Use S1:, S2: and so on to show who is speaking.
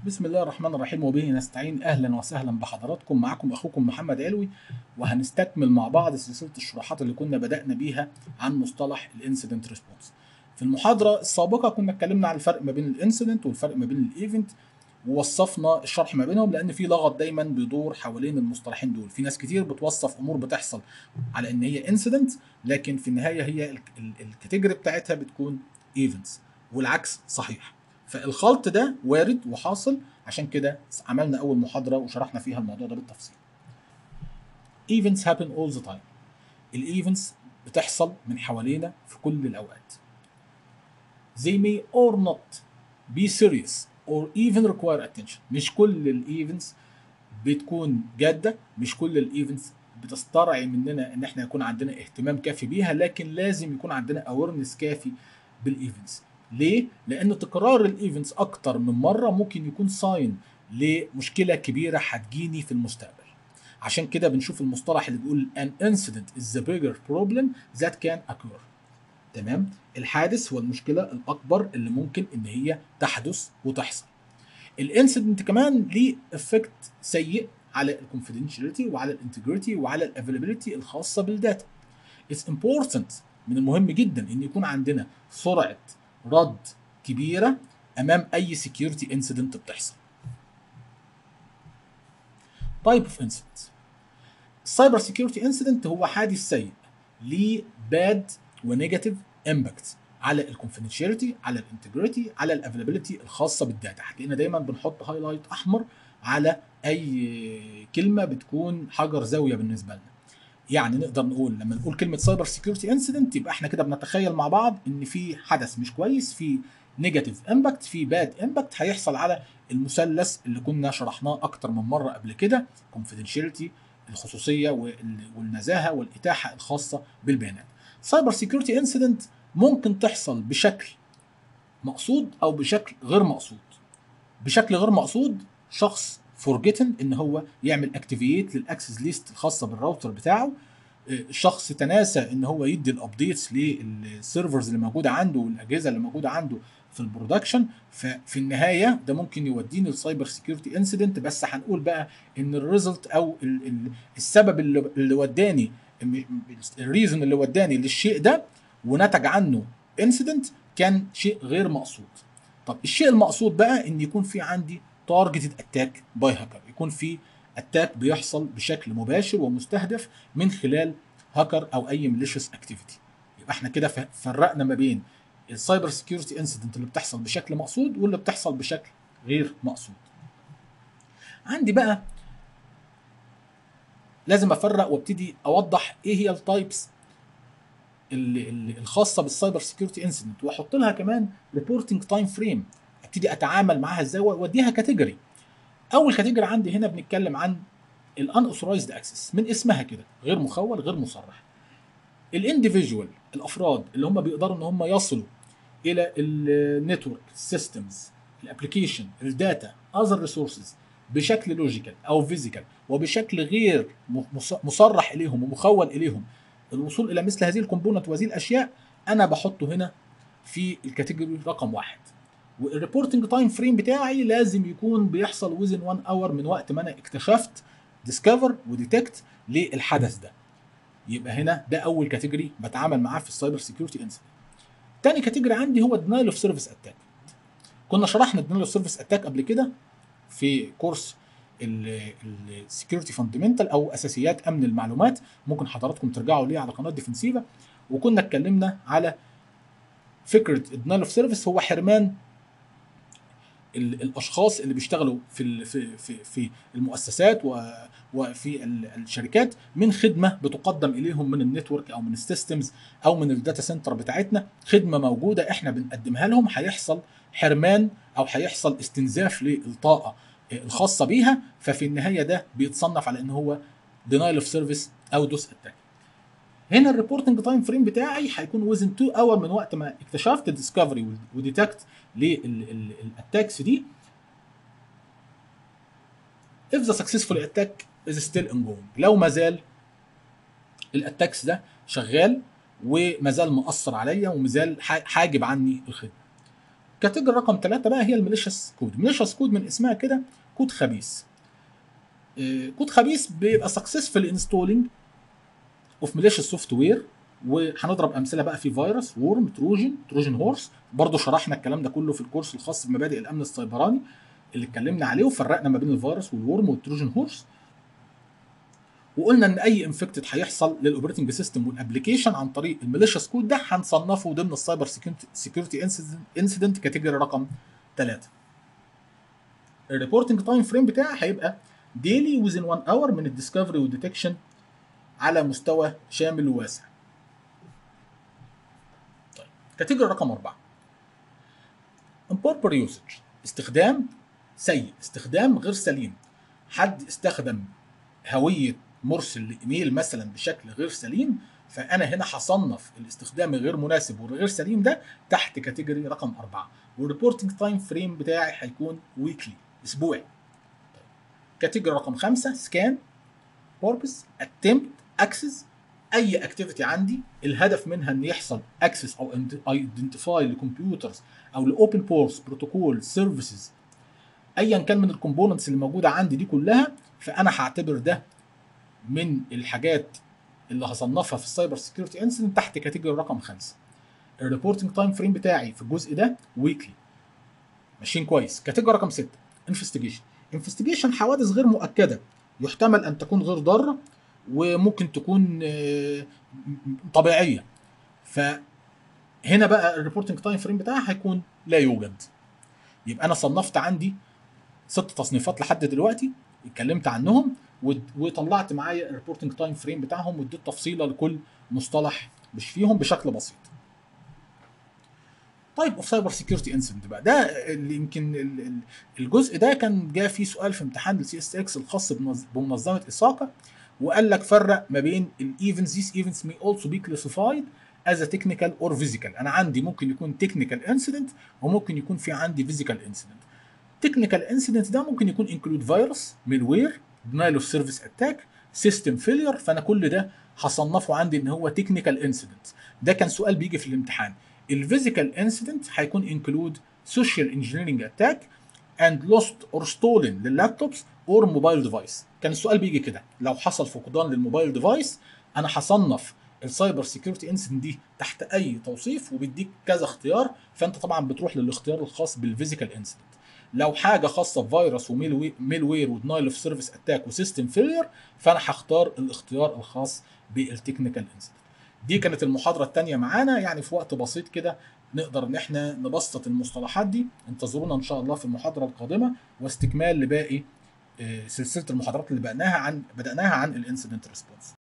S1: بسم الله الرحمن الرحيم وبه نستعين اهلا وسهلا بحضراتكم معكم اخوكم محمد علوي وهنستكمل مع بعض سلسله الشروحات اللي كنا بدانا بيها عن مصطلح الانسيدنت ريسبونس في المحاضره السابقه كنا اتكلمنا عن الفرق ما بين الانسيدنت والفرق ما بين الايفنت ووصفنا الشرح ما بينهم لان في لغط دايما بيدور حوالين المصطلحين دول في ناس كتير بتوصف امور بتحصل على ان هي انسيدنت لكن في النهايه هي الكاتيجوري بتاعتها بتكون ايفنتس والعكس صحيح فالخلط ده وارد وحاصل عشان كده عملنا اول محاضره وشرحنا فيها الموضوع ده بالتفصيل events happen all the time الايفنتس بتحصل من حوالينا في كل الاوقات they may or not be serious or even require attention مش كل الايفنتس بتكون جاده مش كل الايفنتس بتسترعي مننا ان احنا يكون عندنا اهتمام كافي بيها لكن لازم يكون عندنا awareness كافي بالايفنتس ليه؟ لأن تكرار الايفنتس أكتر من مرة ممكن يكون ساين لمشكلة كبيرة هتجيني في المستقبل. عشان كده بنشوف المصطلح اللي بيقول an incident is the bigger problem that can occur. تمام؟ الحادث هو المشكلة الأكبر اللي ممكن إن هي تحدث وتحصل. الانسيدنت كمان ليه افكت سيء على الكونفيدنشاليتي وعلى الانتجريتي وعلى الافيلابيلتي الخاصة بالداتا. It's important من المهم جدا ان يكون عندنا سرعه رد كبيره امام اي سكيورتي انسيدنت بتحصل. تايب اوف انسيدنت السايبر سكيورتي انسيدنت هو حادث سيء ليه باد ونيجاتيف امباكت على الكونفيدنشاليتي على الانتجريتي على الافيلابيلتي الخاصه بالداتا هتلاقينا دايما بنحط هايلايت احمر على اي كلمه بتكون حجر زاويه بالنسبه لنا يعني نقدر نقول لما نقول كلمه سايبر سيكيورتي انسيدنت يبقى احنا كده بنتخيل مع بعض ان في حدث مش كويس في نيجاتيف امباكت في باد امباكت هيحصل على المثلث اللي كنا شرحناه اكتر من مره قبل كده كونفيدنشاليتي الخصوصيه والنزاهه والاتاحه الخاصه بالبيانات سايبر سيكيورتي انسيدنت ممكن تحصل بشكل مقصود او بشكل غير مقصود بشكل غير مقصود شخص فورجيتن ان هو يعمل اكتيفيت للاكسس ليست الخاصه بالراوتر بتاعه الشخص تناسى ان هو يدي الابديتس للسيرفرز اللي موجوده عنده والاجهزه اللي موجوده عنده في البرودكشن ففي النهايه ده ممكن يوديني لسايبر سيكيورتي انسيدنت بس هنقول بقى ان الريزلت او ال ال السبب اللي, اللي وداني الريزون اللي وداني للشيء ده ونتج عنه انسيدنت كان شيء غير مقصود طب الشيء المقصود بقى ان يكون في عندي تارجتد اتاك باي هاكر يكون في اتاك بيحصل بشكل مباشر ومستهدف من خلال هاكر او اي ميليشيوس اكتيفيتي يبقى احنا كده فرقنا ما بين السايبر سكيورتي انسيدنت اللي بتحصل بشكل مقصود واللي بتحصل بشكل غير مقصود عندي بقى لازم افرق وابتدي اوضح ايه هي التايبس الخاصه بالسايبر سكيورتي انسيدنت واحط لها كمان ريبورتنج تايم فريم ابتدي اتعامل معاها ازاي واديها كاتيجوري اول كاتيجوري عندي هنا بنتكلم عن الان اوثرايزد اكسس من اسمها كده غير مخول غير مصرح الانديفيدوال الافراد اللي هم بيقدروا ان هم يصلوا الى النتورك السيستمز الابلكيشن الداتا اذر ريسورسز بشكل لوجيكال او فيزيكال وبشكل غير مصرح اليهم ومخول اليهم الوصول الى مثل هذه الكومبوننت وهذه الاشياء انا بحطه هنا في الكاتيجوري رقم واحد والريبورتنج تايم فريم بتاعي لازم يكون بيحصل ويزن 1 اور من وقت ما انا اكتشفت ديسكفر وديتكت للحدث ده يبقى هنا ده اول كاتيجوري بتعامل معاه في السايبر سيكيورتي انسيدنت تاني كاتيجوري عندي هو دينايل اوف سيرفيس اتاك كنا شرحنا دينايل اوف سيرفيس اتاك قبل كده في كورس السكيورتي فاندمنتال او اساسيات امن المعلومات ممكن حضراتكم ترجعوا ليه على قناه ديفنسيفا وكنا اتكلمنا على فكره الدينايل اوف سيرفيس هو حرمان الاشخاص اللي بيشتغلوا في في في, في المؤسسات وفي الشركات من خدمه بتقدم اليهم من النتورك او من السيستمز او من الداتا سنتر بتاعتنا خدمه موجوده احنا بنقدمها لهم هيحصل حرمان او هيحصل استنزاف للطاقه الخاصه بيها ففي النهايه ده بيتصنف على ان هو دينايل اوف سيرفيس او دوس اتاك هنا الريبورتنج تايم فريم بتاعي هيكون وزن 2 اور من وقت ما اكتشفت الديسكفري وديتكت للاتاكس دي if the successful attack is still ongoing لو ما زال الاتاكس ده شغال وما زال مأثر عليا وما زال حاجب عني الخدمه كاتيجوري رقم ثلاثة بقى هي الميليشيس كود الميليشيس كود من اسمها كده كود خبيث آه، كود خبيث بيبقى سكسسفul انستولينج اوف ميليشيس سوفت وير وهنضرب امثله بقى في فيروس وورم تروجن تروجن هورس برضه شرحنا الكلام ده كله في الكورس الخاص بمبادئ الامن السيبراني اللي اتكلمنا عليه وفرقنا ما بين الفيروس والورم والتروجن هورس وقلنا ان اي انفكتد هيحصل للاوبريتنج سيستم والابلكيشن عن طريق الميليشيس كود ده هنصنفه ضمن السايبر سيكيورتي انسيدنت كاتيجوري رقم 3 الريبورتنج تايم فريم بتاعي هيبقى ديلي ويزن 1 اور من الديسكفري والديتكشن على مستوى شامل وواسع طيب كاتيجوري رقم 4 improper usage استخدام سيء استخدام غير سليم حد استخدم هويه مرسل لايميل مثلا بشكل غير سليم فانا هنا هصنف الاستخدام الغير مناسب والغير سليم ده تحت كاتيجوري رقم أربعة والريبورتنج تايم فريم بتاعي هيكون ويكلي اسبوعي كاتيجوري رقم خمسة سكان بوربس اتمبت اكسس اي اكتيفيتي عندي الهدف منها ان يحصل اكسس او ايدنتيفاي لكمبيوترز او لاوبن بورس بروتوكول سيرفيسز ايا كان من الكومبوننتس اللي موجوده عندي دي كلها فانا هعتبر ده من الحاجات اللي هصنفها في السايبر سكيورتي انسيدنت تحت كاتيجوري رقم خمسة الريبورتنج تايم فريم بتاعي في الجزء ده ويكلي ماشيين كويس كاتيجوري رقم 6 انفستيجيشن انفستيجيشن حوادث غير مؤكده يحتمل ان تكون غير ضاره وممكن تكون آه، طبيعيه فهنا بقى الريبورتنج تايم فريم بتاعها هيكون لا يوجد يبقى انا صنفت عندي ست تصنيفات لحد دلوقتي اتكلمت عنهم ود- وطلعت معايا الريبورتنج تايم فريم بتاعهم واديت تفصيله لكل مصطلح مش فيهم بشكل بسيط. طيب اوف سايبر سكيورتي انسيدنت بقى ده اللي يمكن ال- ال- الجزء ده كان جاء فيه سؤال في امتحان السي اس اكس الخاص بمنظ- بمنظمه اساكا وقال لك فرق ما بين الايفنتس these events may also be classified as a technical or physical انا عندي ممكن يكون technical incident وممكن يكون في عندي physical incident تكنيكال انسيدنت ده ممكن يكون انكلود فيروس ميلوير دينايل اوف سيرفيس اتاك سيستم فيلير فانا كل ده هصنفه عندي ان هو تكنيكال انسيدنت ده كان سؤال بيجي في الامتحان الفيزيكال انسيدنت هيكون انكلود سوشيال انجينيرنج اتاك اند لوست اور ستولن لللابتوبس اور موبايل ديفايس كان السؤال بيجي كده لو حصل فقدان للموبايل ديفايس انا هصنف السايبر سيكيورتي انسيدنت دي تحت اي توصيف وبيديك كذا اختيار فانت طبعا بتروح للاختيار الخاص بالفيزيكال انسيدنت لو حاجه خاصه بفيروس وميل وير ودنايل اوف سيرفيس اتاك وسيستم فيلير فانا هختار الاختيار الخاص بالتكنيكال انسيدنت دي كانت المحاضره الثانيه معانا يعني في وقت بسيط كده نقدر ان احنا نبسط المصطلحات دي انتظرونا ان شاء الله في المحاضره القادمه واستكمال لباقي آه، سلسله المحاضرات اللي بدأناها عن بدأناها عن الانسيدنت ريسبونس